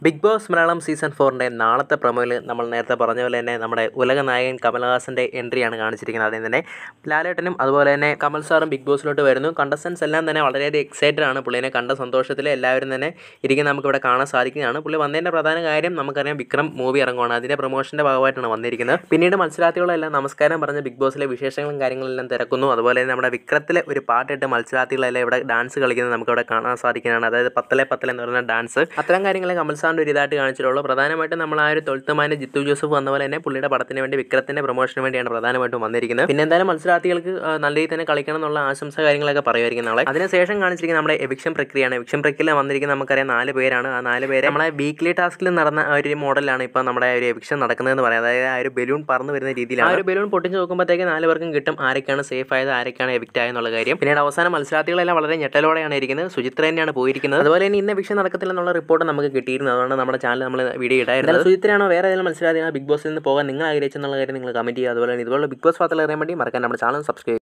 big boss Malayalam season ഫോറിൻ്റെ നാളത്തെ പ്രൊമോയിൽ നമ്മൾ നേരത്തെ പറഞ്ഞ പോലെ തന്നെ നമ്മുടെ ഉലക നായകൻ കമൽഹാസൻ്റെ എൻട്രിയാണ് കാണിച്ചിരിക്കുന്നത് അതിൽ തന്നെ ലാലേട്ടനും അതുപോലെ തന്നെ കമൽ സാറും ബിഗ് ബോസിലോട്ട് വരുന്നു കണ്ടസ്റ്റൻസ് എല്ലാം തന്നെ വളരെയധികം എക്സൈറ്റഡ് ആണ് പുള്ളിനെ കണ്ട സന്തോഷത്തിൽ എല്ലാവരും തന്നെ ഇരിക്കുന്ന നമുക്കിവിടെ കാണാൻ സാധിക്കുന്നതാണ് പുള്ളി വന്നതിൻ്റെ പ്രധാന കാര്യം നമുക്കറിയാം വിക്രം മൂവി ഇറങ്ങുവാണ് അതിൻ്റെ പ്രൊമോഷൻ്റെ ഭാഗമായിട്ടാണ് വന്നിരിക്കുന്നത് പിന്നീട് മത്സരാർത്ഥികളെല്ലാം നമസ്കാരം പറഞ്ഞ് ബിഗ് ബോസിലെ വിശേഷങ്ങളും കാര്യങ്ങളെല്ലാം തിരക്കുന്നു അതുപോലെ തന്നെ നമ്മുടെ വിക്രത്തിലെ ഒരു പാട്ടിട്ട് മത്സരാർത്ഥികളെല്ലാം ഇവിടെ ഡാൻസ് കളിക്കുന്നത് നമുക്കിവിടെ കാണാൻ സാധിക്കുന്നതാണ് അതായത് പത്തലെ പത്തലെ എന്ന് പറയുന്ന ഡാൻസ് അത്തരം കാര്യങ്ങളെ കമൽ സാറിൻ്റെ ഒരു ഇതായിട്ട് കാണിച്ചിട്ടുള്ളൂ പ്രധാനമായിട്ടും നമ്മൾ ആ ഒരു തൊഴുത്തുമാൻ്റെ ജിത്തു ജോസഫ് വന്ന പോലെ തന്നെ പുള്ളിയുടെ പടത്തിന് വേണ്ടി വിക്രത്തിൻ്റെ പ്രൊമോഷന് വേണ്ടിയാണ് പ്രധാനമായിട്ടും വന്നിരിക്കുന്നത് പിന്നെ എന്തായാലും മത്സരാർത്ഥികൾക്ക് ആ, നല്ല രീതിയിൽ തന്നെ കളിക്കണം എന്നുള്ള ആശംസ കാര്യങ്ങളൊക്കെ പറയുമായിരിക്കും നാളെ അതിനുശേഷം കാണിച്ചിരിക്കുന്ന നമ്മുടെ എവിക്ഷൻ പ്രക്രിയയാണ് എവിക്ഷൻ പ്രക്രിയയിൽ വന്നിരിക്കുന്ന നമുക്കറിയാം നാല് പേരാണ് ആ നാല് പേരെ നമ്മളെ വീക്ക്ലി ടാസ്കിൽ നടന്ന ആ ഒരു മോഡലാണ് ഇപ്പോൾ നമ്മുടെ ഒരു എവിക്ഷൻ നടക്കുന്നതെന്ന് പറയാം അതായത് ആ ഒരു ബലൂൺ പറന്ന് വരുന്ന രീതിയിലാണ് ആ ഒരു ബലൂൺ പൊട്ടിച്ച് നോക്കുമ്പോഴത്തേക്ക് നാല് പേർക്കും കിട്ടും ആരൊക്കെയാണ് സേഫ് ആയത് ആരൊക്കെയാണ് എവിക്റ്റ് ആയെന്നുള്ള കാര്യം പിന്നീട് അവസാനം മത്സരാർത്ഥികളെല്ലാം വളരെ ഞെട്ടലോടെയാണ് ഇരിക്കുന്നത് സുചിത്ര തന്നെയാണ് പോയിരിക്കുന്നത് അതുപോലെ തന്നെ ഇന്ന വിഷയം നടക്കത്തില്ലെന്നുള്ള റിപ്പോർട്ട് നമുക്ക് കിട്ടിയിരുന്നു അതുകൊണ്ട് നമ്മുടെ ചാനൽ നമ്മൾ വീഡിയോ ഇടായിരുന്നു സുചിത്രയാണോ വേറെ ഏതെങ്കിലും മത്സരാർത്ഥികൾ ബിഗ് ബോസിൽ നിന്ന് പോകാൻ നിങ്ങൾ ആഗ്രഹിച്ചെന്നുള്ള കാര്യം നിങ്ങൾ കമൻറ്റ് ചെയ്യുക അതുപോലെ തന്നെ ഇതുപോലെ ബിഗ് ബോസ് വാർത്തകൾ അറിയാൻ വേണ്ടി മറക്കാൻ നമ്മുടെ ചാനൽ സബ്സ്ക്രൈബ്